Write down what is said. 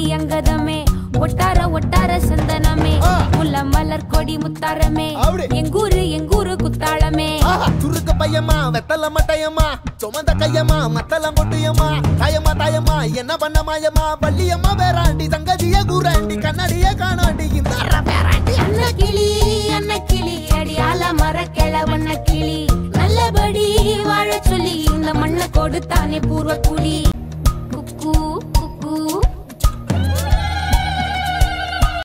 அடி அங்கதமே ஒட்டார ஒட்டார சந்தனமே ஆ. முல்ல மலர் கொடி முத்தாரமே அப்படி. எங்கூரு எங்கூரு குத்தாளமே ஆஹா, சுருக்கு பையம்மா வெத்தல மட்டையம்மா சுமந்த கையம்மா மத்தலம் கொட்டியம்மா தாயம்மா தாயம்மா என்ன பண்ண மாயம்மா பள்ளியம்மா வேறாண்டி தங்கதிய கூறாண்டி கண்ணாடிய காணாண்டி இந்த பேராண்டி அன்ன கிளி அன்ன கிளி அடியால மர கிழவண்ண கிளி நல்லபடி வாழ சொல்லி இந்த மண்ணை கொடுத்தானே பூர்வ குடி